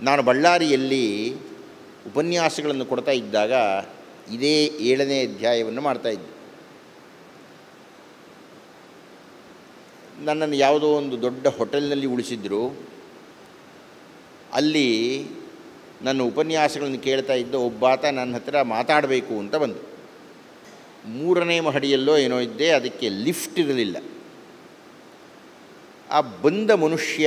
ನಾನು ಬಳ್ಳಾರಿಯಲ್ಲಿ ಉಪನ್ಯಾಸಗಳನ್ನು ಕೊಡ್ತಾ ಇದ್ದಾಗ ಇದೇ ಏಳನೇ ಅಧ್ಯಾಯವನ್ನು ಮಾಡ್ತಾಯಿದ್ದೆ ನನ್ನನ್ನು ಯಾವುದೋ ಒಂದು ದೊಡ್ಡ ಹೋಟೆಲ್ನಲ್ಲಿ ಉಳಿಸಿದ್ರು ಅಲ್ಲಿ ನನ್ನ ಉಪನ್ಯಾಸಗಳನ್ನು ಕೇಳ್ತಾ ಇದ್ದ ಒಬ್ಬಾತ ನನ್ನ ಹತ್ರ ಮಾತಾಡಬೇಕು ಅಂತ ಬಂದು ಮೂರನೇ ಮಹಡಿಯಲ್ಲೋ ಏನೋ ಇದ್ದೆ ಅದಕ್ಕೆ ಲಿಫ್ಟ್ ಇರಲಿಲ್ಲ ಆ ಬಂದ ಮನುಷ್ಯ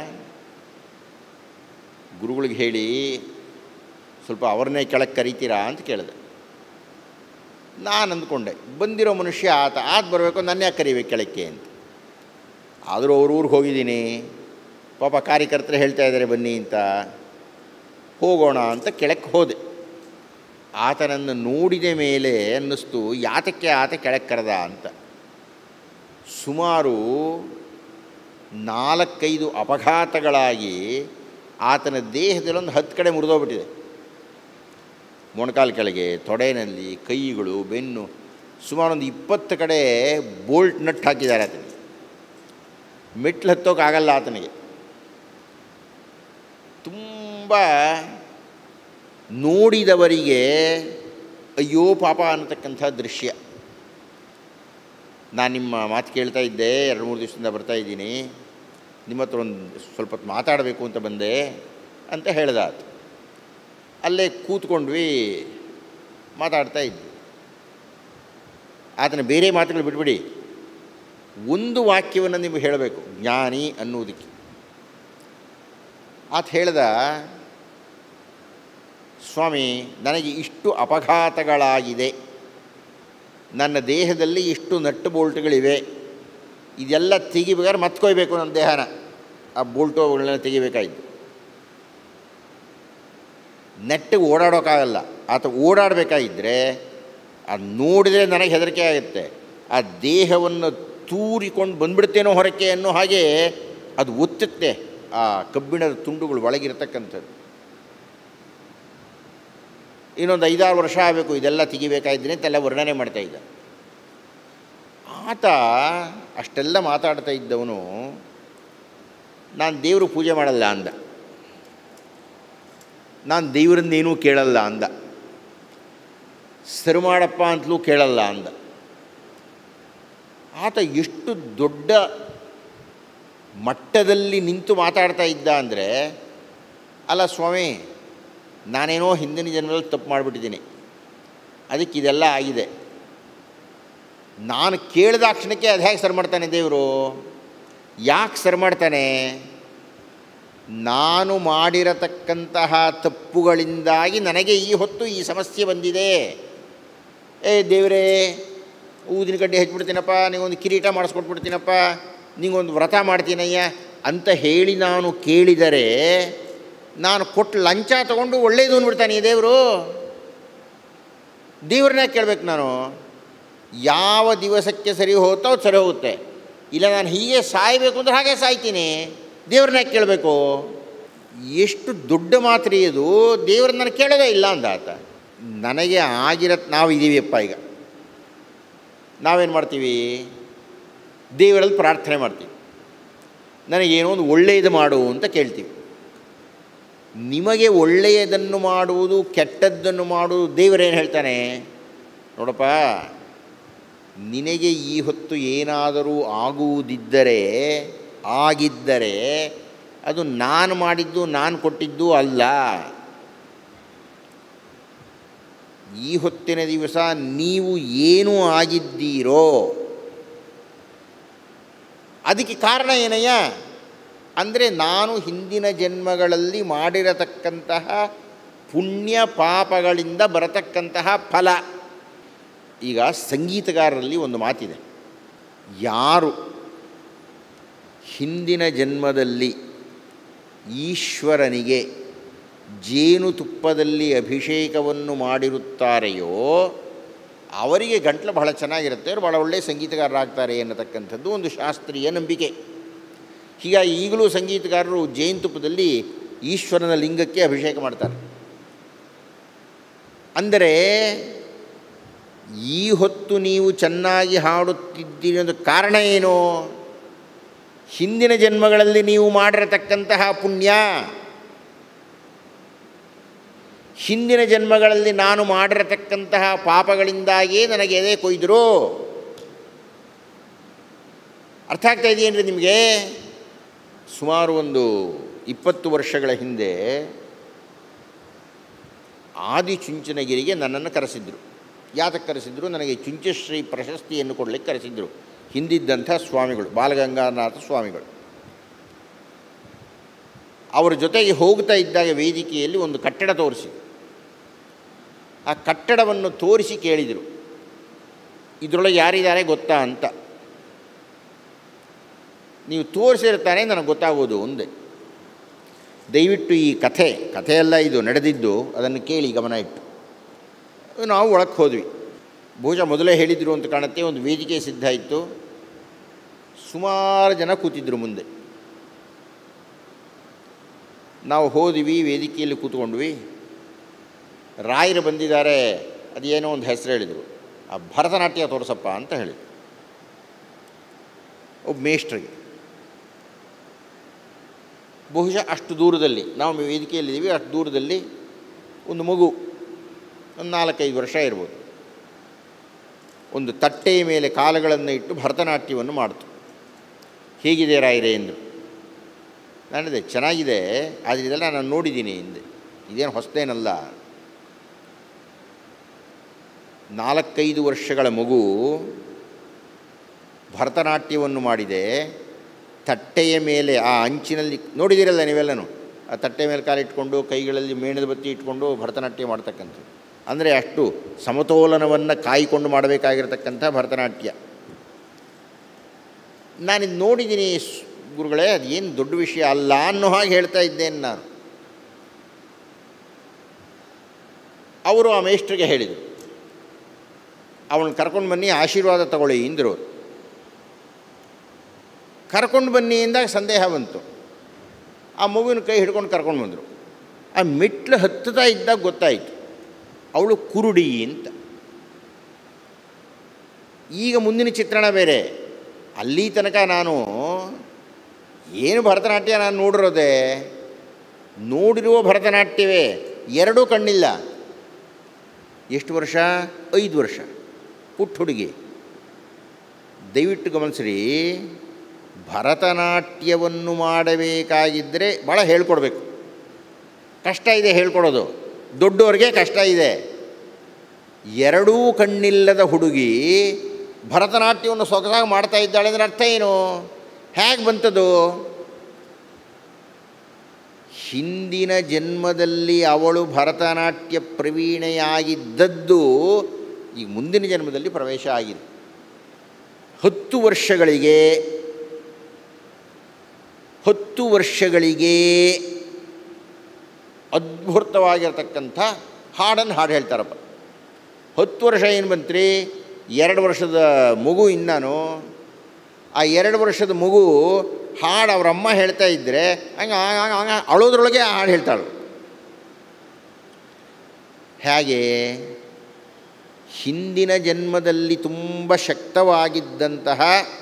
ಗುರುಗಳಿಗೆ ಹೇಳಿ ಸ್ವಲ್ಪ ಅವ್ರನ್ನೇ ಕೆಳಗೆ ಕರಿತೀರಾ ಅಂತ ಕೇಳಿದೆ ನಾನು ಅಂದ್ಕೊಂಡೆ ಬಂದಿರೋ ಮನುಷ್ಯ ಆತ ಆತ ಬರಬೇಕು ನನ್ನ ಯಾಕೆ ಕರಿಬೇಕು ಕೆಳಕ್ಕೆ ಅಂತ ಆದರೂ ಅವ್ರ ಊರಿಗೆ ಹೋಗಿದ್ದೀನಿ ಪಾಪ ಕಾರ್ಯಕರ್ತರು ಹೇಳ್ತಾ ಇದ್ದಾರೆ ಬನ್ನಿ ಅಂತ ಹೋಗೋಣ ಅಂತ ಕೆಳಕ್ಕೆ ಹೋದೆ ಆತನನ್ನು ನೋಡಿದ ಮೇಲೆ ಅನ್ನಿಸ್ತು ಯಾತಕ್ಕೆ ಆತ ಕೆಳಗೆ ಕರೆದ ಅಂತ ಸುಮಾರು ನಾಲ್ಕೈದು ಅಪಘಾತಗಳಾಗಿ ಆತನ ದೇಹದಲ್ಲಿ ಒಂದು ಹತ್ತು ಕಡೆ ಮುರಿದೋಗ್ಬಿಟ್ಟಿದೆ ಮೊಣಕಾಲು ಕೆಳಗೆ ತೊಡೆಯಲ್ಲಿ ಕೈಗಳು ಬೆನ್ನು ಸುಮಾರು ಒಂದು ಇಪ್ಪತ್ತು ಕಡೆ ಬೋಲ್ಟ್ ನಟ್ ಹಾಕಿದ್ದಾರೆ ಆತನಿಗೆ ಮೆಟ್ಲು ಹತ್ತೋಕ್ಕಾಗಲ್ಲ ಆತನಿಗೆ ತುಂಬ ನೋಡಿದವರಿಗೆ ಅಯ್ಯೋ ಪಾಪ ಅನ್ನತಕ್ಕಂಥ ದೃಶ್ಯ ನಾನು ನಿಮ್ಮ ಮಾತು ಕೇಳ್ತಾ ಇದ್ದೆ ಎರಡು ಮೂರು ದಿವಸದಿಂದ ಬರ್ತಾ ಇದ್ದೀನಿ ನಿಮ್ಮ ಹತ್ರ ಒಂದು ಸ್ವಲ್ಪ ಹೊತ್ತು ಮಾತಾಡಬೇಕು ಅಂತ ಬಂದೆ ಅಂತ ಹೇಳ್ದ ಆತ ಅಲ್ಲೇ ಕೂತ್ಕೊಂಡ್ವಿ ಮಾತಾಡ್ತಾ ಇದ್ವಿ ಆತನ ಬೇರೆ ಮಾತುಗಳು ಬಿಟ್ಬಿಡಿ ಒಂದು ವಾಕ್ಯವನ್ನು ನಿಮಗೆ ಹೇಳಬೇಕು ಜ್ಞಾನಿ ಅನ್ನುವುದಕ್ಕೆ ಆತ ಹೇಳ್ದ ಸ್ವಾಮಿ ನನಗೆ ಇಷ್ಟು ಅಪಘಾತಗಳಾಗಿದೆ ನನ್ನ ದೇಹದಲ್ಲಿ ಇಷ್ಟು ನಟ್ಟು ಬೋಲ್ಟ್ಗಳಿವೆ ಇದೆಲ್ಲ ತೆಗಿಬೇಕಾದ್ರೆ ಮತ್ಕೊಯ್ಬೇಕು ನನ್ನ ದೇಹನ ಆ ಬೋಲ್ಟು ಅವುಗಳನ್ನೆಲ್ಲ ತೆಗಿಬೇಕಾಯ್ತು ನೆಟ್ಟಿಗೆ ಓಡಾಡೋಕ್ಕಾಗಲ್ಲ ಆತ ಓಡಾಡಬೇಕಾಗಿದ್ದರೆ ಅದು ನೋಡಿದರೆ ನನಗೆ ಹೆದರಿಕೆ ಆಗುತ್ತೆ ಆ ದೇಹವನ್ನು ತೂರಿಕೊಂಡು ಬಂದ್ಬಿಡ್ತೇನೋ ಹೊರಕ್ಕೆ ಅನ್ನೋ ಹಾಗೆ ಅದು ಒತ್ತುತ್ತೆ ಆ ಕಬ್ಬಿಣದ ತುಂಡುಗಳು ಒಳಗಿರ್ತಕ್ಕಂಥದ್ದು ಇನ್ನೊಂದು ಐದಾರು ವರ್ಷ ಆಗಬೇಕು ಇದೆಲ್ಲ ತೆಗಿಬೇಕಾಗಿದ್ದೀನಿ ಅಂತೆಲ್ಲ ವರ್ಣನೆ ಮಾಡ್ತಾ ಇದ್ದ ಆತ ಅಷ್ಟೆಲ್ಲ ಮಾತಾಡ್ತಾ ಇದ್ದವನು ನಾನು ದೇವರು ಪೂಜೆ ಮಾಡಲ್ಲ ಅಂದ ನಾನು ದೇವರನ್ನೇನೂ ಕೇಳಲ್ಲ ಅಂದ ಸರಿ ಮಾಡಪ್ಪ ಅಂತಲೂ ಕೇಳಲ್ಲ ಅಂದ ಆತ ಎಷ್ಟು ದೊಡ್ಡ ಮಟ್ಟದಲ್ಲಿ ನಿಂತು ಮಾತಾಡ್ತಾ ಇದ್ದ ಅಂದರೆ ಅಲ್ಲ ಸ್ವಾಮಿ ನಾನೇನೋ ಹಿಂದಿನ ಜನ್ಮದಲ್ಲಿ ತಪ್ಪು ಮಾಡಿಬಿಟ್ಟಿದ್ದೀನಿ ಅದಕ್ಕೆ ಇದೆಲ್ಲ ಆಗಿದೆ ನಾನು ಕೇಳಿದ ಕ್ಷಣಕ್ಕೆ ಅದು ಹೇಗೆ ಸರಿ ಮಾಡ್ತಾನೆ ದೇವರು ಯಾಕೆ ಸರಿ ಮಾಡ್ತಾನೆ ನಾನು ಮಾಡಿರತಕ್ಕಂತಹ ತಪ್ಪುಗಳಿಂದಾಗಿ ನನಗೆ ಈ ಹೊತ್ತು ಈ ಸಮಸ್ಯೆ ಬಂದಿದೆ ಏ ದೇವರೇ ಊದಿನ ಕಡ್ಡಿ ಹಚ್ಬಿಡ್ತೀನಪ್ಪ ನಿಗೊಂದು ಕಿರೀಟ ಮಾಡಿಸ್ಕೊಟ್ಬಿಡ್ತೀನಪ್ಪ ನಿಂಗೊಂದು ವ್ರತ ಮಾಡ್ತೀನಯ್ಯ ಅಂತ ಹೇಳಿ ನಾನು ಕೇಳಿದರೆ ನಾನು ಕೊಟ್ಟು ಲಂಚ ತಗೊಂಡು ಒಳ್ಳೇದು ಅಂದ್ಬಿಡ್ತಾನೆ ಈ ದೇವರು ದೇವ್ರನ್ನೇ ಕೇಳಬೇಕು ನಾನು ಯಾವ ದಿವಸಕ್ಕೆ ಸರಿ ಹೋಗುತ್ತೋ ಅದು ಸರಿ ಹೋಗುತ್ತೆ ಇಲ್ಲ ನಾನು ಹೀಗೆ ಸಾಯಬೇಕು ಅಂದ್ರೆ ಹಾಗೆ ಸಾಯ್ತೀನಿ ದೇವ್ರನ್ನ ಕೇಳಬೇಕು ಎಷ್ಟು ದೊಡ್ಡ ಮಾತ್ರೆ ಇದು ದೇವ್ರನ್ನ ನಾನು ಕೇಳೋದೇ ಇಲ್ಲ ಅಂದ ಆತ ನನಗೆ ಆಗಿರತ್ ನಾವು ಇದ್ದೀವಿಯಪ್ಪ ಈಗ ನಾವೇನು ಮಾಡ್ತೀವಿ ದೇವರಲ್ಲಿ ಪ್ರಾರ್ಥನೆ ಮಾಡ್ತೀವಿ ನನಗೇನೋ ಒಂದು ಒಳ್ಳೆಯದು ಮಾಡು ಅಂತ ಕೇಳ್ತೀವಿ ನಿಮಗೆ ಒಳ್ಳೆಯದನ್ನು ಮಾಡುವುದು ಕೆಟ್ಟದ್ದನ್ನು ಮಾಡುವುದು ದೇವರೇನು ಹೇಳ್ತಾನೆ ನೋಡಪ್ಪ ನಿನಗೆ ಈ ಹೊತ್ತು ಏನಾದರೂ ಆಗುವುದಿದ್ದರೆ ಆಗಿದ್ದರೆ ಅದು ನಾನು ಮಾಡಿದ್ದು ನಾನು ಕೊಟ್ಟಿದ್ದು ಅಲ್ಲ ಈ ಹೊತ್ತಿನ ದಿವಸ ನೀವು ಏನು ಆಗಿದ್ದೀರೋ ಅದಕ್ಕೆ ಕಾರಣ ಏನಯ್ಯ ಅಂದರೆ ನಾನು ಹಿಂದಿನ ಜನ್ಮಗಳಲ್ಲಿ ಮಾಡಿರತಕ್ಕಂತಹ ಪುಣ್ಯ ಪಾಪಗಳಿಂದ ಬರತಕ್ಕಂತಹ ಫಲ ಈಗ ಸಂಗೀತಗಾರರಲ್ಲಿ ಒಂದು ಮಾತಿದೆ ಯಾರು ಹಿಂದಿನ ಜನ್ಮದಲ್ಲಿ ಈಶ್ವರನಿಗೆ ಜೇನುತುಪ್ಪದಲ್ಲಿ ಅಭಿಷೇಕವನ್ನು ಮಾಡಿರುತ್ತಾರೆಯೋ ಅವರಿಗೆ ಗಂಟ್ಲು ಬಹಳ ಚೆನ್ನಾಗಿರುತ್ತೆ ಅವರು ಭಾಳ ಒಳ್ಳೆಯ ಸಂಗೀತಗಾರರಾಗ್ತಾರೆ ಎನ್ನತಕ್ಕಂಥದ್ದು ಒಂದು ಶಾಸ್ತ್ರೀಯ ನಂಬಿಕೆ ಹೀಗಾಗಿ ಈಗಲೂ ಸಂಗೀತಗಾರರು ಜೇನುತುಪ್ಪದಲ್ಲಿ ಈಶ್ವರನ ಲಿಂಗಕ್ಕೆ ಅಭಿಷೇಕ ಮಾಡ್ತಾರೆ ಅಂದರೆ ಈ ಹೊತ್ತು ನೀವು ಚೆನ್ನಾಗಿ ಹಾಡುತ್ತಿದ್ದೀರಿ ಅನ್ನೋದು ಕಾರಣ ಏನು ಹಿಂದಿನ ಜನ್ಮಗಳಲ್ಲಿ ನೀವು ಮಾಡಿರತಕ್ಕಂತಹ ಪುಣ್ಯ ಹಿಂದಿನ ಜನ್ಮಗಳಲ್ಲಿ ನಾನು ಮಾಡಿರತಕ್ಕಂತಹ ಪಾಪಗಳಿಂದಾಗಿಯೇ ನನಗೆ ಎದೆ ಕೊಯ್ದರು ಅರ್ಥ ಆಗ್ತಾ ಇದೆಯೇನ್ರಿ ನಿಮಗೆ ಸುಮಾರು ಒಂದು ಇಪ್ಪತ್ತು ವರ್ಷಗಳ ಹಿಂದೆ ಆದಿ ಚುಂಚನಗಿರಿಗೆ ನನ್ನನ್ನು ಕರೆಸಿದ್ರು ಯಾತಕ್ಕೆ ಕರೆಸಿದ್ರು ನನಗೆ ಚುಂಚಶ್ರೀ ಪ್ರಶಸ್ತಿಯನ್ನು ಕೊಡಲಿಕ್ಕೆ ಕರೆಸಿದ್ರು ಹಿಂದಿದ್ದಂಥ ಸ್ವಾಮಿಗಳು ಬಾಲಗಂಗಾನಾಥ ಸ್ವಾಮಿಗಳು ಅವರ ಜೊತೆಗೆ ಹೋಗ್ತಾ ಇದ್ದಾಗ ವೇದಿಕೆಯಲ್ಲಿ ಒಂದು ಕಟ್ಟಡ ತೋರಿಸಿ ಆ ಕಟ್ಟಡವನ್ನು ತೋರಿಸಿ ಕೇಳಿದರು ಇದರೊಳಗೆ ಯಾರಿದ್ದಾರೆ ಗೊತ್ತಾ ಅಂತ ನೀವು ತೋರಿಸಿರ್ತಾನೆ ನನಗೆ ಗೊತ್ತಾಗೋದು ಒಂದೇ ದಯವಿಟ್ಟು ಈ ಕಥೆ ಕಥೆಯೆಲ್ಲ ಇದು ನಡೆದಿದ್ದು ಅದನ್ನು ಕೇಳಿ ಗಮನ ಇಟ್ಟು ನಾವು ಒಳಕ್ಕೆ ಹೋದ್ವಿ ಬಹುಶಃ ಮೊದಲೇ ಹೇಳಿದರು ಅಂತ ಕಾಣುತ್ತೆ ಒಂದು ವೇದಿಕೆ ಸಿದ್ಧ ಇತ್ತು ಸುಮಾರು ಜನ ಕೂತಿದ್ರು ಮುಂದೆ ನಾವು ಹೋದ್ವಿ ವೇದಿಕೆಯಲ್ಲಿ ಕೂತ್ಕೊಂಡ್ವಿ ರಾಯರು ಬಂದಿದ್ದಾರೆ ಅದೇನೋ ಒಂದು ಹೆಸರು ಹೇಳಿದರು ಆ ಭರತನಾಟ್ಯ ತೋರಿಸಪ್ಪ ಅಂತ ಹೇಳಿದರು ಒಬ್ಬ ಮೇಷ್ಟ್ರಿಗೆ ಬಹುಶಃ ಅಷ್ಟು ದೂರದಲ್ಲಿ ನಾವು ವೇದಿಕೆಯಲ್ಲಿದ್ದೀವಿ ಅಷ್ಟು ದೂರದಲ್ಲಿ ಒಂದು ಮಗು ಒಂದು ನಾಲ್ಕೈದು ವರ್ಷ ಇರ್ಬೋದು ಒಂದು ತಟ್ಟೆಯ ಮೇಲೆ ಕಾಲುಗಳನ್ನು ಇಟ್ಟು ಭರತನಾಟ್ಯವನ್ನು ಮಾಡ್ತು ಹೇಗಿದೆ ರಾಯರೇ ಎಂದರು ನಾನಿದೆ ಚೆನ್ನಾಗಿದೆ ಆದರೆ ಇದೆಲ್ಲ ನಾನು ನೋಡಿದ್ದೀನಿ ಹಿಂದೆ ಇದೇನು ಹೊಸದೇನಲ್ಲ ನಾಲ್ಕೈದು ವರ್ಷಗಳ ಮಗು ಭರತನಾಟ್ಯವನ್ನು ಮಾಡಿದೆ ತಟ್ಟೆಯ ಮೇಲೆ ಆ ಅಂಚಿನಲ್ಲಿ ನೋಡಿದ್ದೀರಲ್ಲ ನೀವೆಲ್ಲನೂ ಆ ತಟ್ಟೆ ಮೇಲೆ ಕಾಲಿಟ್ಕೊಂಡು ಕೈಗಳಲ್ಲಿ ಮೇಣದ ಬತ್ತಿ ಇಟ್ಕೊಂಡು ಭರತನಾಟ್ಯ ಮಾಡ್ತಕ್ಕಂಥದ್ದು ಅಂದರೆ ಅಷ್ಟು ಸಮತೋಲನವನ್ನು ಕಾಯ್ಕೊಂಡು ಮಾಡಬೇಕಾಗಿರ್ತಕ್ಕಂಥ ಭರತನಾಟ್ಯ ನಾನಿದು ನೋಡಿದ್ದೀನಿ ಸ್- ಗುರುಗಳೇ ಅದೇನು ದೊಡ್ಡ ವಿಷಯ ಅಲ್ಲ ಅನ್ನೋ ಹಾಗೆ ಹೇಳ್ತಾ ಇದ್ದೇನೆ ನಾನು ಅವರು ಆ ಮೇಷ್ಟ್ರಿಗೆ ಹೇಳಿದರು ಅವನು ಕರ್ಕೊಂಡು ಬನ್ನಿ ಆಶೀರ್ವಾದ ತಗೊಳ್ಳಿ ಇಂದರು ಅವ್ರು. ಕರ್ಕೊಂಡು ಬನ್ನಿ ಎಂದಾಗ ಸಂದೇಹ ಬಂತು ಆ ಮಗುವಿನ ಕೈ ಹಿಡ್ಕೊಂಡು ಕರ್ಕೊಂಡು ಬಂದರು ಆ ಮೆಟ್ಲು ಹತ್ತುತ್ತಾ ಇದ್ದಾಗ ಗೊತ್ತಾಯಿತು ಅವಳು ಕುರುಡಿ ಅಂತ ಈಗ ಮುಂದಿನ ಚಿತ್ರಣ ಬೇರೆ ಅಲ್ಲಿ ತನಕ ನಾನು ಏನು ಭರತನಾಟ್ಯ ನಾನು ನೋಡಿರೋದೆ ನೋಡಿರುವ ಭರತನಾಟ್ಯವೇ ಎರಡೂ ಕಣ್ಣಿಲ್ಲ ಎಷ್ಟು ವರ್ಷ ಐದು ವರ್ಷ ಪುಟ್ಟ ಹುಡುಗಿ ದಯವಿಟ್ಟು ಗಮನಿಸ್ರಿ ಭರತನಾಟ್ಯವನ್ನು ಮಾಡಬೇಕಾಗಿದ್ದರೆ ಭಾಳ ಹೇಳ್ಕೊಡ್ಬೇಕು ಕಷ್ಟ ಇದೆ ಹೇಳ್ಕೊಡೋದು ದೊಡ್ಡವ್ರಿಗೆ ಕಷ್ಟ ಇದೆ ಎರಡೂ ಕಣ್ಣಿಲ್ಲದ ಹುಡುಗಿ ಭರತನಾಟ್ಯವನ್ನು ಸೊಗಸಾಗಿ ಮಾಡ್ತಾ ಇದ್ದಾಳೆ ಅಂದರೆ ಅರ್ಥ ಏನು ಹೇಗೆ ಬಂತದು ಹಿಂದಿನ ಜನ್ಮದಲ್ಲಿ ಅವಳು ಭರತನಾಟ್ಯ ಪ್ರವೀಣೆಯಾಗಿದ್ದದ್ದು ಈಗ ಮುಂದಿನ ಜನ್ಮದಲ್ಲಿ ಪ್ರವೇಶ ಆಗಿದೆ ಹತ್ತು ವರ್ಷಗಳಿಗೆ ಹತ್ತು ವರ್ಷಗಳಿಗೆ ಅದ್ಭುತವಾಗಿರ್ತಕ್ಕಂಥ ಹಾಡನ್ನು ಹಾಡು ಹೇಳ್ತಾರಪ್ಪ ಹತ್ತು ವರ್ಷ ಏನು ಬಂತ್ರಿ ಎರಡು ವರ್ಷದ ಮಗು ಇನ್ನಾನು ಆ ಎರಡು ವರ್ಷದ ಮಗು ಹಾಡು ಅವ್ರ ಅಮ್ಮ ಹೇಳ್ತಾ ಇದ್ದರೆ ಹಂಗೆ ಹಂಗೆ ಹಂಗೆ ಅಳೋದ್ರೊಳಗೆ ಆ ಹಾಡು ಹೇಳ್ತಾಳು ಹೇಗೆ ಹಿಂದಿನ ಜನ್ಮದಲ್ಲಿ ತುಂಬ ಶಕ್ತವಾಗಿದ್ದಂತಹ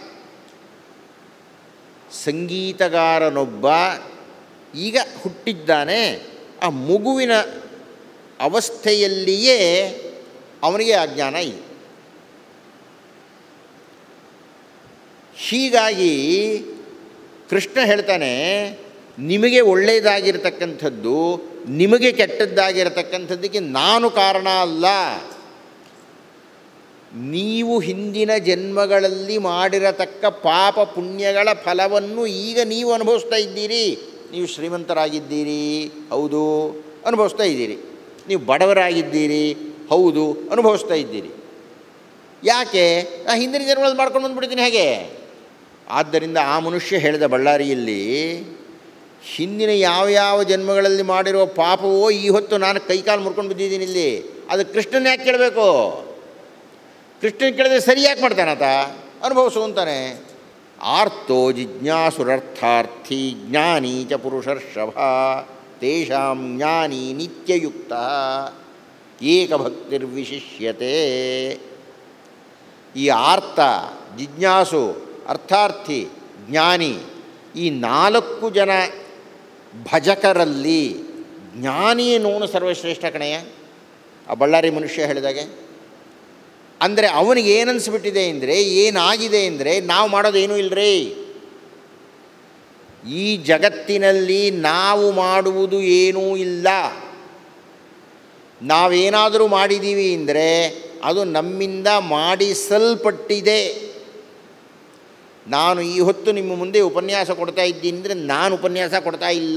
ಸಂಗೀತಗಾರನೊಬ್ಬ ಈಗ ಹುಟ್ಟಿದ್ದಾನೆ ಆ ಮಗುವಿನ ಅವಸ್ಥೆಯಲ್ಲಿಯೇ ಅವನಿಗೆ ಆ ಜ್ಞಾನ ಇದೆ ಹೀಗಾಗಿ ಕೃಷ್ಣ ಹೇಳ್ತಾನೆ ನಿಮಗೆ ಒಳ್ಳೆಯದಾಗಿರ್ತಕ್ಕಂಥದ್ದು ನಿಮಗೆ ಕೆಟ್ಟದ್ದಾಗಿರತಕ್ಕಂಥದ್ದಕ್ಕೆ ನಾನು ಕಾರಣ ಅಲ್ಲ ನೀವು ಹಿಂದಿನ ಜನ್ಮಗಳಲ್ಲಿ ಮಾಡಿರತಕ್ಕ ಪಾಪ ಪುಣ್ಯಗಳ ಫಲವನ್ನು ಈಗ ನೀವು ಅನುಭವಿಸ್ತಾ ಇದ್ದೀರಿ ನೀವು ಶ್ರೀಮಂತರಾಗಿದ್ದೀರಿ ಹೌದು ಅನುಭವಿಸ್ತಾ ಇದ್ದೀರಿ ನೀವು ಬಡವರಾಗಿದ್ದೀರಿ ಹೌದು ಅನುಭವಿಸ್ತಾ ಇದ್ದೀರಿ ಯಾಕೆ ನಾ ಹಿಂದಿನ ಜನ್ಮಗಳಲ್ಲಿ ಮಾಡ್ಕೊಂಡು ಬಂದುಬಿಡ್ತೀನಿ ಹೇಗೆ ಆದ್ದರಿಂದ ಆ ಮನುಷ್ಯ ಹೇಳಿದ ಬಳ್ಳಾರಿಯಲ್ಲಿ ಹಿಂದಿನ ಯಾವ ಯಾವ ಜನ್ಮಗಳಲ್ಲಿ ಮಾಡಿರೋ ಪಾಪವೋ ಈ ಹೊತ್ತು ನಾನು ಕೈಕಾಲು ಮುರ್ಕೊಂಡು ಬಿದ್ದಿದ್ದೀನಿ ಇಲ್ಲಿ ಅದು ಕೃಷ್ಣನ ಯಾಕೆ ಕೇಳಬೇಕು ಕೃಷ್ಣನ ಕೇಳಿದ್ರೆ ಸರಿ ಯಾಕೆ ಮಾಡ್ತಾನಾತ ಅನುಭವಿಸು ಅಂತಾನೆ ಆರ್ತೋ ಜಿಜ್ಞಾಸುರರ್ಥಾರ್ಥಿ ಜ್ಞಾನಿ ಚ ಪುರುಷರ್ಷಭ ತೇಷಾಂ ಜ್ಞಾನಿ ನಿತ್ಯಯುಕ್ತ ಏಕಭಕ್ತಿರ್ವಿಶಿಷ್ಯತೆ ಈ ಆರ್ತ ಜಿಜ್ಞಾಸು ಅರ್ಥಾರ್ಥಿ ಜ್ಞಾನಿ ಈ ನಾಲ್ಕು ಜನ ಭಜಕರಲ್ಲಿ ಜ್ಞಾನಿ ನೋನು ಸರ್ವಶ್ರೇಷ್ಠ ಕಣಯ್ಯ ಆ ಬಳ್ಳಾರಿ ಮನುಷ್ಯ ಹೇಳಿದಾಗೆ ಅಂದರೆ ಅವನಿಗೆ ಏನನ್ಸ್ಬಿಟ್ಟಿದೆ ಅಂದರೆ ಏನಾಗಿದೆ ಅಂದರೆ ನಾವು ಮಾಡೋದೇನೂ ಇಲ್ಲರಿ ಈ ಜಗತ್ತಿನಲ್ಲಿ ನಾವು ಮಾಡುವುದು ಏನೂ ಇಲ್ಲ ನಾವೇನಾದರೂ ಮಾಡಿದ್ದೀವಿ ಅಂದರೆ ಅದು ನಮ್ಮಿಂದ ಮಾಡಿಸಲ್ಪಟ್ಟಿದೆ ನಾನು ಈ ಹೊತ್ತು ನಿಮ್ಮ ಮುಂದೆ ಉಪನ್ಯಾಸ ಕೊಡ್ತಾ ಇದ್ದೀನಿ ಅಂದರೆ ನಾನು ಉಪನ್ಯಾಸ ಕೊಡ್ತಾ ಇಲ್ಲ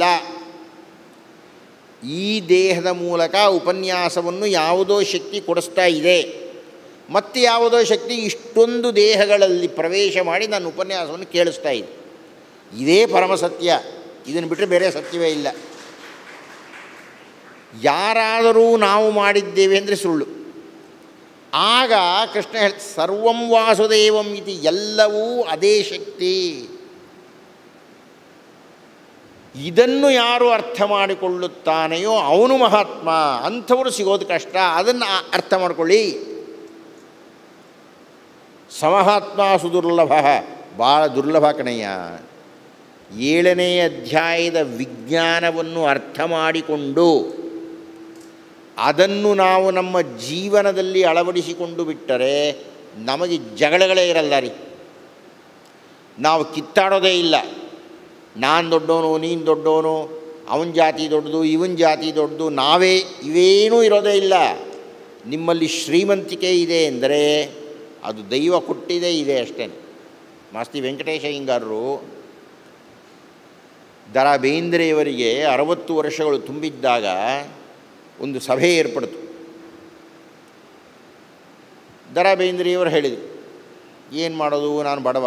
ಈ ದೇಹದ ಮೂಲಕ ಉಪನ್ಯಾಸವನ್ನು ಯಾವುದೋ ಶಕ್ತಿ ಕೊಡಿಸ್ತಾ ಇದೆ ಮತ್ತು ಯಾವುದೋ ಶಕ್ತಿ ಇಷ್ಟೊಂದು ದೇಹಗಳಲ್ಲಿ ಪ್ರವೇಶ ಮಾಡಿ ನನ್ನ ಉಪನ್ಯಾಸವನ್ನು ಕೇಳಿಸ್ತಾ ಇದೆ ಇದೇ ಪರಮ ಸತ್ಯ ಇದನ್ನು ಬಿಟ್ಟರೆ ಬೇರೆ ಸತ್ಯವೇ ಇಲ್ಲ ಯಾರಾದರೂ ನಾವು ಮಾಡಿದ್ದೇವೆ ಅಂದರೆ ಸುಳ್ಳು ಆಗ ಕೃಷ್ಣ ಹೇಳ ಸರ್ವಂ ವಾಸುದೇವಂ ಇತಿ ಎಲ್ಲವೂ ಅದೇ ಶಕ್ತಿ ಇದನ್ನು ಯಾರು ಅರ್ಥ ಮಾಡಿಕೊಳ್ಳುತ್ತಾನೆಯೋ ಅವನು ಮಹಾತ್ಮ ಅಂಥವರು ಸಿಗೋದು ಕಷ್ಟ ಅದನ್ನು ಅರ್ಥ ಮಾಡಿಕೊಳ್ಳಿ ಸಮಹಾತ್ಮ ಸುದುರ್ಲಭ ಭಾಳ ದುರ್ಲಭ ಕಣಯ್ಯ ಏಳನೇ ಅಧ್ಯಾಯದ ವಿಜ್ಞಾನವನ್ನು ಅರ್ಥ ಮಾಡಿಕೊಂಡು ಅದನ್ನು ನಾವು ನಮ್ಮ ಜೀವನದಲ್ಲಿ ಅಳವಡಿಸಿಕೊಂಡು ಬಿಟ್ಟರೆ ನಮಗೆ ಜಗಳಗಳೇ ಇರಲ್ಲ ರೀ ನಾವು ಕಿತ್ತಾಡೋದೇ ಇಲ್ಲ ನಾನು ದೊಡ್ಡವನು ನೀನು ದೊಡ್ಡವನು ಅವನ ಜಾತಿ ದೊಡ್ಡದು ಇವನ ಜಾತಿ ದೊಡ್ಡದು ನಾವೇ ಇವೇನೂ ಇರೋದೇ ಇಲ್ಲ ನಿಮ್ಮಲ್ಲಿ ಶ್ರೀಮಂತಿಕೆ ಇದೆ ಎಂದರೆ ಅದು ದೈವ ಕೊಟ್ಟಿದೆ ಇದೆ ಅಷ್ಟೇ ಮಾಸ್ತಿ ವೆಂಕಟೇಶ ಹಿಂಗಾರರು ದರ ಬೇಂದ್ರೆಯವರಿಗೆ ಅರವತ್ತು ವರ್ಷಗಳು ತುಂಬಿದ್ದಾಗ ಒಂದು ಸಭೆ ಏರ್ಪಡ್ತು ದರ ಬೇಂದ್ರೆಯವರು ಹೇಳಿದರು ಏನು ಮಾಡೋದು ನಾನು ಬಡವ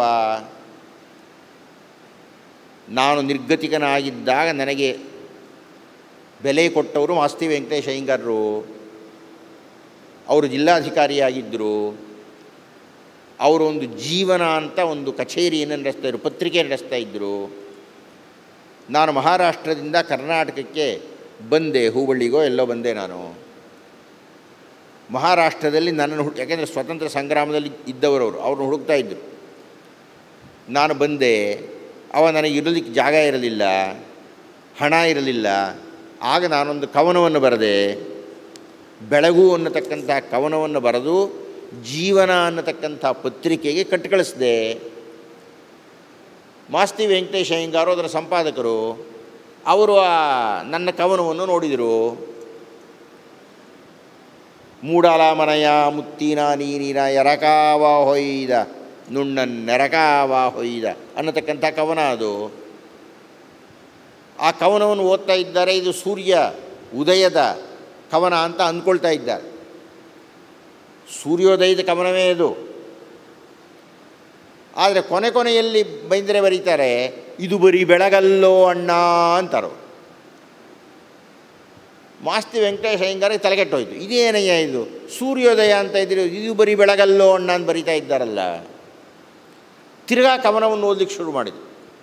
ನಾನು ನಿರ್ಗತಿಕನಾಗಿದ್ದಾಗ ನನಗೆ ಬೆಲೆ ಕೊಟ್ಟವರು ಮಾಸ್ತಿ ವೆಂಕಟೇಶ ಅಯ್ಯಂಗಾರರು ಅವರು ಜಿಲ್ಲಾಧಿಕಾರಿಯಾಗಿದ್ದರು ಅವರು ಒಂದು ಜೀವನ ಅಂತ ಒಂದು ಕಚೇರಿಯನ್ನು ನಡೆಸ್ತಾ ಇದ್ದರು ಪತ್ರಿಕೆ ನಡೆಸ್ತಾ ಇದ್ದರು ನಾನು ಮಹಾರಾಷ್ಟ್ರದಿಂದ ಕರ್ನಾಟಕಕ್ಕೆ ಬಂದೆ ಹೂಬಳ್ಳಿಗೋ ಎಲ್ಲೋ ಬಂದೆ ನಾನು ಮಹಾರಾಷ್ಟ್ರದಲ್ಲಿ ನನ್ನನ್ನು ಹುಡು ಯಾಕೆಂದರೆ ಸ್ವತಂತ್ರ ಸಂಗ್ರಾಮದಲ್ಲಿ ಇದ್ದವರವರು ಅವ್ರನ್ನ ಹುಡುಕ್ತಾ ಇದ್ದರು ನಾನು ಬಂದೆ ಅವ ನನಗೆ ಇರಲಿಕ್ಕೆ ಜಾಗ ಇರಲಿಲ್ಲ ಹಣ ಇರಲಿಲ್ಲ ಆಗ ನಾನೊಂದು ಕವನವನ್ನು ಬರೆದೆ ಬೆಳಗು ಅನ್ನತಕ್ಕಂಥ ಕವನವನ್ನು ಬರೆದು ಜೀವನ ಅನ್ನತಕ್ಕಂಥ ಪತ್ರಿಕೆಗೆ ಕಟ್ಟು ಕಳಿಸಿದೆ ಮಾಸ್ತಿ ವೆಂಕಟೇಶ ಅಯ್ಯಂಗಾರು ಅದರ ಸಂಪಾದಕರು ಅವರು ಆ ನನ್ನ ಕವನವನ್ನು ನೋಡಿದರು ಮೂಡಾಲ ಮನಯ ಮುತ್ತಿನ ನೀರಿನ ಎರಕಾವ ಹೊಯ್ದ ನುಣ್ಣ ನೆರಕಾವ ಹೊಯ್ದ ಅನ್ನತಕ್ಕಂಥ ಕವನ ಅದು ಆ ಕವನವನ್ನು ಓದ್ತಾ ಇದ್ದಾರೆ ಇದು ಸೂರ್ಯ ಉದಯದ ಕವನ ಅಂತ ಅಂದ್ಕೊಳ್ತಾ ಇದ್ದಾರೆ ಸೂರ್ಯೋದಯದ ಕವನವೇ ಇದು ಆದರೆ ಕೊನೆ ಕೊನೆಯಲ್ಲಿ ಬೈಂದ್ರೆ ಬರೀತಾರೆ ಇದು ಬರೀ ಬೆಳಗಲ್ಲೋ ಅಣ್ಣ ಅಂತಾರೋ ಮಾಸ್ತಿ ವೆಂಕಟೇಶ ಅಯ್ಯಂಗಾರಿಗೆ ತಲೆಗೆಟ್ಟೋಯ್ತು ಇದೇನಯ್ಯ ಇದು ಸೂರ್ಯೋದಯ ಅಂತ ಇದ್ರೆ ಇದು ಬರೀ ಬೆಳಗಲ್ಲೋ ಅಣ್ಣ ಅಂತ ಬರೀತಾ ಇದ್ದಾರಲ್ಲ ತಿರ್ಗಾ ಕವನವನ್ನು ಓದಲಿಕ್ಕೆ ಶುರು ಮಾಡಿದ್ರು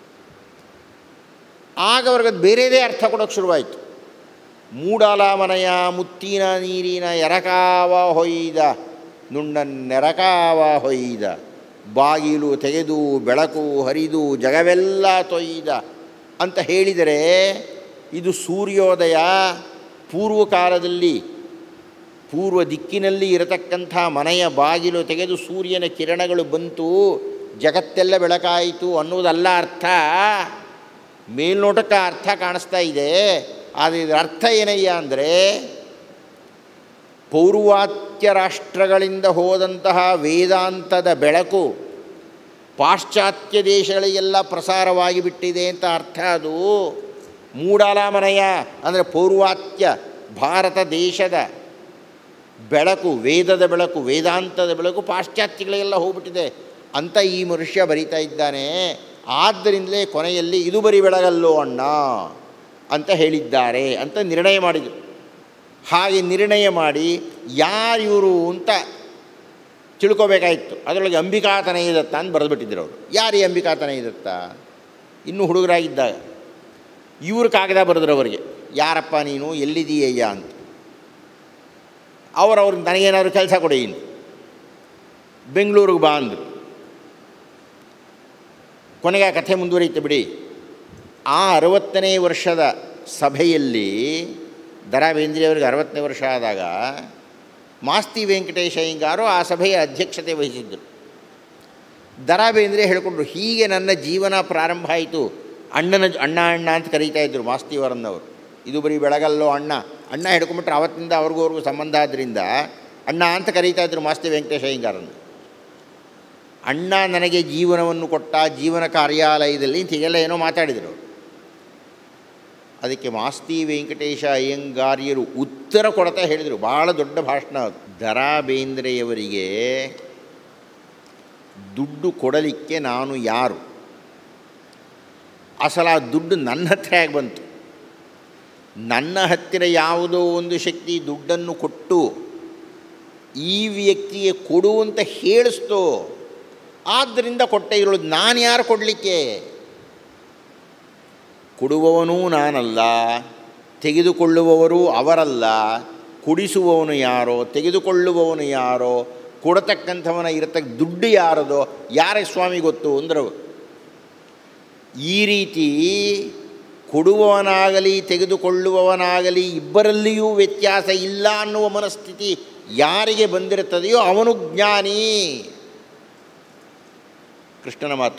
ಆಗ ಅವ್ರಿಗೆ ಅದು ಬೇರೆದೇ ಅರ್ಥ ಕೊಡೋಕ್ಕೆ ಶುರುವಾಯಿತು ಮೂಡಾಲ ಮನೆಯ ಮುತ್ತಿನ ನೀರಿನ ಎರಕಾವ ಹೊಯ್ದ ನುಣ್ಣ ನೆರಕಾವ ಹೊಯ್ದ ಬಾಗಿಲು ತೆಗೆದು ಬೆಳಕು ಹರಿದು ಜಗವೆಲ್ಲ ತೊಯ್ದ ಅಂತ ಹೇಳಿದರೆ ಇದು ಸೂರ್ಯೋದಯ ಪೂರ್ವ ಕಾಲದಲ್ಲಿ ಪೂರ್ವ ದಿಕ್ಕಿನಲ್ಲಿ ಇರತಕ್ಕಂಥ ಮನೆಯ ಬಾಗಿಲು ತೆಗೆದು ಸೂರ್ಯನ ಕಿರಣಗಳು ಬಂತು ಜಗತ್ತೆಲ್ಲ ಬೆಳಕಾಯಿತು ಅನ್ನೋದಲ್ಲ ಅರ್ಥ ಮೇಲ್ನೋಟಕ್ಕೆ ಅರ್ಥ ಕಾಣಿಸ್ತಾ ಇದೆ ಆದರೆ ಇದರ ಅರ್ಥ ಏನಯ್ಯ ಅಂದರೆ ಪೌರ್ವಾತ್ಯ ರಾಷ್ಟ್ರಗಳಿಂದ ಹೋದಂತಹ ವೇದಾಂತದ ಬೆಳಕು ಪಾಶ್ಚಾತ್ಯ ದೇಶಗಳಿಗೆಲ್ಲ ಪ್ರಸಾರವಾಗಿ ಬಿಟ್ಟಿದೆ ಅಂತ ಅರ್ಥ ಅದು ಮೂಡಾಲಮನೆಯ ಅಂದರೆ ಪೌರ್ವಾತ್ಯ ಭಾರತ ದೇಶದ ಬೆಳಕು ವೇದದ ಬೆಳಕು ವೇದಾಂತದ ಬೆಳಕು ಪಾಶ್ಚಾತ್ಯಗಳಿಗೆಲ್ಲ ಹೋಗ್ಬಿಟ್ಟಿದೆ ಅಂತ ಈ ಮನುಷ್ಯ ಬರಿತಾ ಇದ್ದಾನೆ ಆದ್ದರಿಂದಲೇ ಕೊನೆಯಲ್ಲಿ ಇದು ಬರೀ ಬೆಳಗಲ್ಲೋ ಅಣ್ಣ ಅಂತ ಹೇಳಿದ್ದಾರೆ ಅಂತ ನಿರ್ಣಯ ಮಾಡಿದರು ಹಾಗೆ ನಿರ್ಣಯ ಮಾಡಿ ಯಾರಿವರು ಅಂತ ತಿಳ್ಕೊಬೇಕಾಯಿತು ಅದರೊಳಗೆ ಅಂಬಿಕಾತನಯ ದತ್ತ ಅಂತ ಬರೆದುಬಿಟ್ಟಿದ್ರು ಅವರು ಯಾರು ಈ ಅಂಬಿಕಾತನಯ ದತ್ತ ಇನ್ನೂ ಹುಡುಗರಾಗಿದ್ದಾಗ ಇವ್ರ ಕಾಗದ ಬರೆದ್ರು ಅವರಿಗೆ ಯಾರಪ್ಪ ನೀನು ಎಲ್ಲಿದೀಯಯ್ಯ ಅಂತ ಅವ್ರು ಅವ್ರಿಗೆ ನನಗೇನಾದ್ರು ಕೆಲಸ ಕೊಡಿ ಇನ್ನು ಬೆಂಗಳೂರಿಗೆ ಬಾ ಅಂದರು ಕೊನೆಗೆ ಆ ಕಥೆ ಮುಂದುವರಿಯುತ್ತೆ ಬಿಡಿ ಆ ಅರವತ್ತನೇ ವರ್ಷದ ಸಭೆಯಲ್ಲಿ ದರಾ ಬೇಂದ್ರೆಯವರಿಗೆ ಅರವತ್ತನೇ ವರ್ಷ ಆದಾಗ ಮಾಸ್ತಿ ವೆಂಕಟೇಶ ಅಯ್ಯಂಗಾರು ಆ ಸಭೆಯ ಅಧ್ಯಕ್ಷತೆ ವಹಿಸಿದ್ದರು ದರಾ ಬೇಂದ್ರೆ ಹೇಳಿಕೊಂಡ್ರು ಹೀಗೆ ನನ್ನ ಜೀವನ ಪ್ರಾರಂಭ ಆಯಿತು ಅಣ್ಣನ ಅಣ್ಣ ಅಣ್ಣ ಅಂತ ಕರೀತಾ ಇದ್ದರು ಮಾಸ್ತಿವರನ್ನವರು ಇದು ಬರೀ ಬೆಳಗಲ್ಲೋ ಅಣ್ಣ ಅಣ್ಣ ಹಿಡ್ಕೊಂಬಿಟ್ರೆ ಅವತ್ತಿಂದ ಅವ್ರಿಗೂ ಅವ್ರಿಗೂ ಸಂಬಂಧ ಆದ್ದರಿಂದ ಅಣ್ಣ ಅಂತ ಕರೀತಾ ಇದ್ದರು ಮಾಸ್ತಿ ವೆಂಕಟೇಶ ಅಯ್ಯಂಗಾರನ್ನು ಅಣ್ಣ ನನಗೆ ಜೀವನವನ್ನು ಕೊಟ್ಟ ಜೀವನ ಕಾರ್ಯಾಲಯದಲ್ಲಿ ಅಂತ ಹೀಗೆಲ್ಲ ಏನೋ ಮಾತಾಡಿದರು ಅದಕ್ಕೆ ಮಾಸ್ತಿ ವೆಂಕಟೇಶ ಅಯ್ಯಂಗಾರ್ಯರು ಉತ್ತರ ಕೊಡ್ತಾ ಹೇಳಿದರು ಭಾಳ ದೊಡ್ಡ ಭಾಷಣ ಅದು ದರಾ ಬೇಂದ್ರೆಯವರಿಗೆ ದುಡ್ಡು ಕೊಡಲಿಕ್ಕೆ ನಾನು ಯಾರು ಅಸಲ ಆ ದುಡ್ಡು ನನ್ನ ಹತ್ರ ಹೇಗೆ ಬಂತು ನನ್ನ ಹತ್ತಿರ ಯಾವುದೋ ಒಂದು ಶಕ್ತಿ ದುಡ್ಡನ್ನು ಕೊಟ್ಟು ಈ ವ್ಯಕ್ತಿಗೆ ಕೊಡು ಅಂತ ಹೇಳಿಸ್ತೋ ಆದ್ದರಿಂದ ಕೊಟ್ಟೆ ಇರೋದು ನಾನು ಯಾರು ಕೊಡಲಿಕ್ಕೆ ಕೊಡುವವನೂ ನಾನಲ್ಲ ತೆಗೆದುಕೊಳ್ಳುವವರು ಅವರಲ್ಲ ಕುಡಿಸುವವನು ಯಾರೋ ತೆಗೆದುಕೊಳ್ಳುವವನು ಯಾರೋ ಕೊಡತಕ್ಕಂಥವನ ಇರತಕ್ಕ ದುಡ್ಡು ಯಾರದೋ ಯಾರ ಸ್ವಾಮಿ ಗೊತ್ತು ಅಂದರು ಈ ರೀತಿ ಕೊಡುವವನಾಗಲಿ ತೆಗೆದುಕೊಳ್ಳುವವನಾಗಲಿ ಇಬ್ಬರಲ್ಲಿಯೂ ವ್ಯತ್ಯಾಸ ಇಲ್ಲ ಅನ್ನುವ ಮನಸ್ಥಿತಿ ಯಾರಿಗೆ ಬಂದಿರುತ್ತದೆಯೋ ಅವನು ಜ್ಞಾನಿ ಕೃಷ್ಣನ ಮಾತು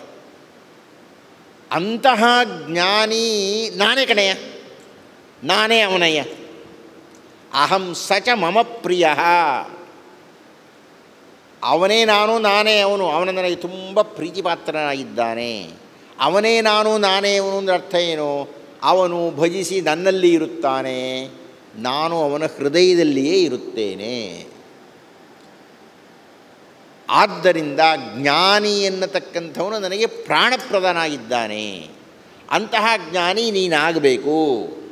ಅಂತಹ ಜ್ಞಾನಿ ನಾನೇ ಕಣಯ್ಯ ನಾನೇ ಅವನಯ್ಯ ಅಹಂ ಸಚ ಮಮ ಪ್ರಿಯ ಅವನೇ ನಾನು ನಾನೇ ಅವನು ಅವನ ನನಗೆ ತುಂಬ ಪ್ರೀತಿಪಾತ್ರನಾಗಿದ್ದಾನೆ ಅವನೇ ನಾನು ನಾನೇ ಅವನು ಅಂದರೆ ಅರ್ಥ ಏನು ಅವನು ಭಜಿಸಿ ನನ್ನಲ್ಲಿ ಇರುತ್ತಾನೆ ನಾನು ಅವನ ಹೃದಯದಲ್ಲಿಯೇ ಇರುತ್ತೇನೆ ಆದ್ದರಿಂದ ಜ್ಞಾನಿ ಎನ್ನತಕ್ಕಂಥವನು ನನಗೆ ಪ್ರಾಣಪ್ರದನಾಗಿದ್ದಾನೆ ಅಂತಹ ಜ್ಞಾನಿ ನೀನಾಗಬೇಕು